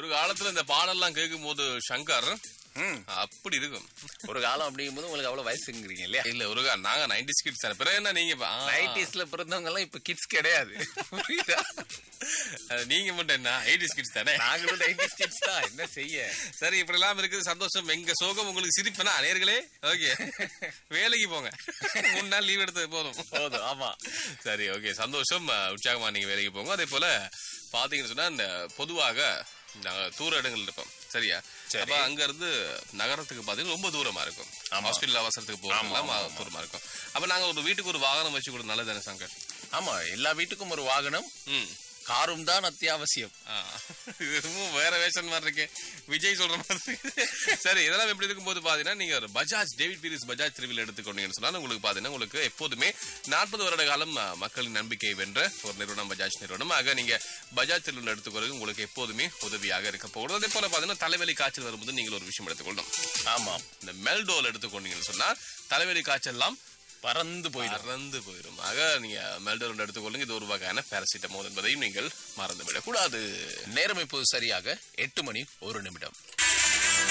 ஒரு காலத்துல இந்த பாடல்லாம் கேட்கும் போது சங்கர் ம். அப்படி இருக்கும் ஒரு காலம் அப்படிங்கும்போது உங்களுக்கு அவ்வளவு வயசுங்கிறீங்க இல்லையா இல்ல ஒரு கா- நாங்க நைன்டி கிட்ஸ் தானே பிறகு என்ன நீங்க இப்ப- ஆ, நைன்டிஸ்ல பிறந்தவங்க எல்லாம் இப்ப கிட்ஸ் கிடையாது புரியுதா? அது நீங்க மட்டும் என்ன எயிட்டிஸ் கிட்ஸ் தானே நாங்களும் நைன்டிஸ் கிட்ஸ் தான் என்ன செய்ய சரி இப்படி எல்லாம் இருக்குது சந்தோஷம் எங்க சோகம் உங்களுக்கு சிரிப்புனா நேர்களே ஓகே வேலைக்கு போங்க மூணு நாள் லீவ் எடுத்தது போதும் போதும் ஆமா சரி ஓகே சந்தோஷம் அஹ், உற்சாகமா நீங்க வேலைக்கு போங்க அதே போல பாத்தீங்கன்னு சொன்னா இந்த பொதுவாக நாங்க தூர இடங்கள் இருப்போம் சரியா சரி. அப்ப அங்க இருந்து நகரத்துக்கு பாத்தீங்கன்னா ரொம்ப தூரமா இருக்கும் ஆமா. ஹாஸ்பிட்டல் அவசரத்துக்கு போறதுலாம் தூரமா இருக்கும் அப்ப நாங்க ஒரு வீட்டுக்கு ஒரு வாகனம் வச்சு கூட நல்லதானே சங்கர் ஆமா எல்லா வீட்டுக்கும் ஒரு வாகனம் ம் காரும் தான் அத்தியாவசியம் ஆ, இது இன்னும் வேற வேஷன் மாதிரி இருக்கு விஜய் சொல்ற மாதிரி சரி இதெல்லாம் எப்படி இருக்கும்போது பாத்தீங்கன்னா நீங்க ஒரு பஜாஜ் டேவிட் பீரிஸ் பஜாஜ் திருவிழா எடுத்துக்கொண்டீங்கன்னு சொன்னா உங்களுக்கு பாத்தீங்கன்னா உங்களுக்கு எப்போதுமே நாற்பது வருட காலம் அ, மக்களின் நம்பிக்கையை வென்ற ஒரு நிறுவனம் பஜாஜ் நிறுவனம் ஆக நீங்க பஜாஜ் திருவிழா எடுத்துக்கிறது உங்களுக்கு எப்போதுமே உதவியாக இருக்க போகிறது அதே போல பாத்தீங்கன்னா தலைவலி காய்ச்சல் வரும்போது நீங்கள் ஒரு விஷயம் எடுத்துக்கொள்ளணும் ஆமா இந்த மெல்டோல் எடுத்துக்கொண்டீங்கன்னு சொன்னா தலைவலி காய்ச்சல் எல்லாம் பறந்து போயிடும் மறந்து போயிடும் ஆக நீங்க மெல்டோல் எடுத்துக்கொள்ளுங்க இது ஒரு வகையான பேராசிட்டமோல் என்பதையும் நீங்கள் மறந்துவிடக் கூடாது நேரம் இப்போது சரியாக எட்டு மணி ஒரு நிமிடம்